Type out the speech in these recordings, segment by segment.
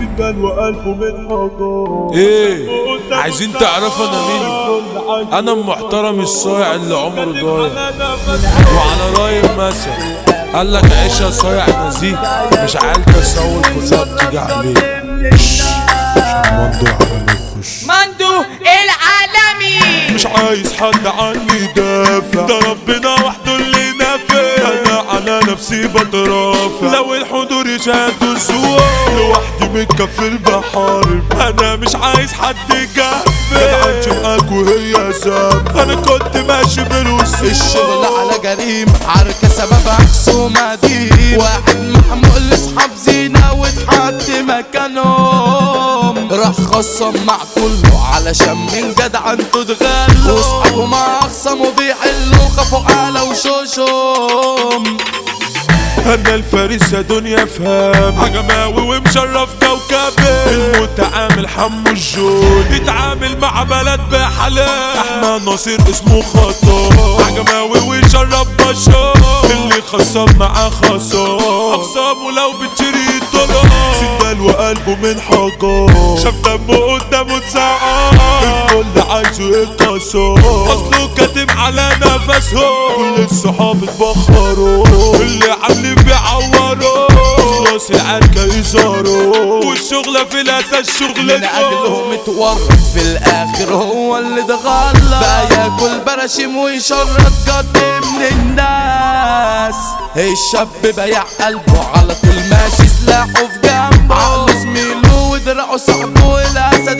سندال وقلبه من حجار ايه عايزين تعرفوا انا مين انا المحترم الصايع اللي عمره ضايع وعلى راي المثل قال لك عيشها صايع نزيه مش عيال تسول كلها بتيجي عليه مندو عمال يخش مندو العالمي مش عايز حد عني يدافع ده ربنا وحده اللي نافع انا على نفسي بترافع لو الحضور يشهدوا الزوار لوحدي متكفل بحارب انا مش عايز حد يجافر جدعنش معاك وهي سام انا كنت ماشي بالوسيط الشغل على جريمة عركة سبب عكسه مدين واحد محمول لاصحاب زينة واتحط مكانهم راح خصم مع كله علشان من جدع انتوا تغلوا واصحابه مع اخصم وبيحلوا خافوا على وشوشهم انا الفارس يا دنيا فهم عجماوي ومشرف كوكبي المتعامل حمو الجون يتعامل مع بلد بحلال احمد ناصر اسمه خطا عجماوي ويشرف بشار اللي خصم معاه خسار اقسامه لو بتشري الدولار سندال وقلبه من حجار شاف دمه قدامه اتسقط الكل عايزه يتكسر اصله كاتم على نفسهم كل الصحاب اتبخروا اللي عاملين بيعوروا راس العركة يزاروا والشغلة في الاساس من شغلتهم اجلهم اتورط في الاخر هو اللي اتغلى بقى ياكل براشيم ويشرط قد من الناس الشاب بيع قلبه على طول ماشي سلاحه في جنبه عقله زميله ودرعه صاحبه الاسد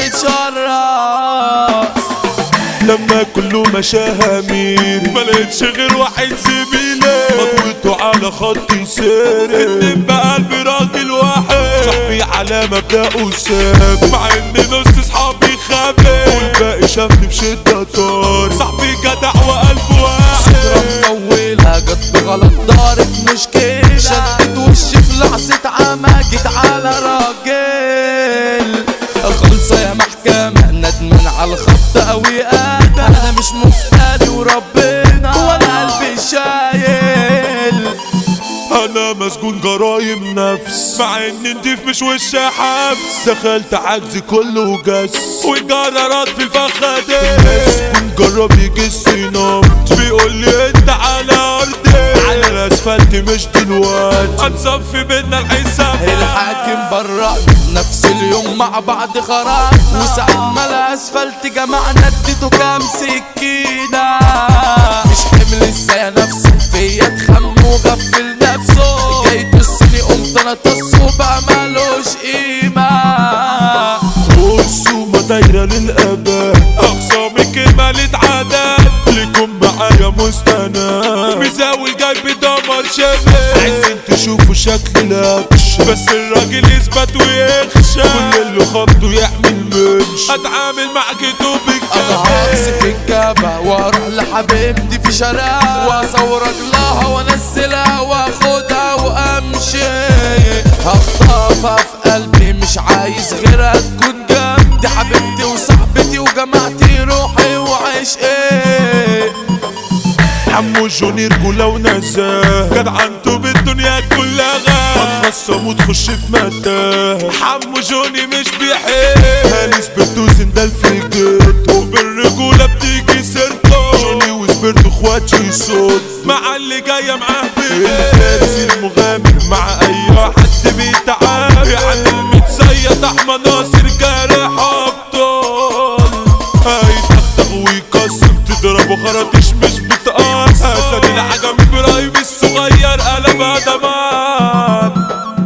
اتشرس لما كله مشاها مير ملقتش غير واحد زميلي خطوته على خط سير اتنين بقلبي راجل واحد صاحبي على مبدأه ساب مع ان نص صحابي خابي والباقي شافني بشدة طار صاحبي جدع وقلبه واحد مطولها جت بغلط دارت مشكلة شدت وشي في لحظة عمى جيت على راجل خلصة يا محكمة ندمان على الخط قوي انا انا مش مفتري وربنا وانا قلبي شايل انا مسجون جرايم نفس مع ان نضيف مش وش حبس دخلت عجزي كله جس والجرارات في الفخة دي مسجون جرب يجس نبض بيقول لي انت على ارضي على الاسفلت مش دلوقتي هنصفي بينا الحساب الحاكم برا نفس اليوم مع بعض خرج وساعة ما الاسفلت جمعنا اديته كام سكينة مش حمل ازاي نفسه فيا اتخم وغفل نفسه جاي تسني قمت انا طص وبقى مالوش قيمة والسومة دايرة للأبد أقسامي كمالة عدد لكم معايا مستند مزاول جايب دمر شباب عايزين تشوفوا شكل لكش بس الراجل يثبت ويخشى كل اللي خبطه يحمل منش هتعامل معاك انا توبك هقص في الجبهة واروح لحبيبتي في شارع واصور رجلها وانزلها واخدها وامشي هخطفها في قلبي مش عايز غيرها تكون جنبي حبيبتي وصاحبتي وجماعتي روحي وعشقي حمو جوني رجولة ونزاه جدع انتو بالدنيا كلها هتخصم وتخش في متاه حمو جوني مش بيحب هاني سبرتو زندال في الجيت وبالرجولة بتيجي سيرته جوني وسبرتو اخواتي صوت مع اللي جاية معاه الفارس المغامر مع اي حد بيتعامل يعني المتصيد احمد ناصر جارح ابطال هيتختخ ويكسر تضربه خراطيش مش بتقاس اسد العجم ابراهيم الصغير قلب ادمان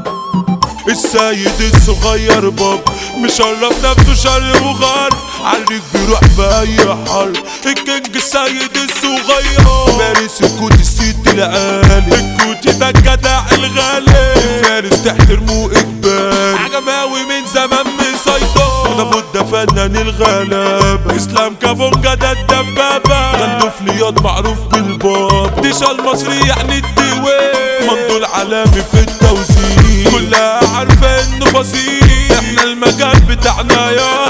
السيد الصغير باب مشرف نفسه شر وغار عليك بيروح في اي حر الكينج السيد الصغير فارس الكوت الست العالي الكوت ده الجدع الغالي الفارس تحترمه اجباري عجماوي من زمان مسيطر ده بودة فنان الغلابة اسلام كابونجا ده الدبابة غندوف لياض معروف بالباب ديشا المصري يعني الديوان مندول عالمي في التوزيع كلها عارفة انه فصيل احنا المجال بتاعنا يا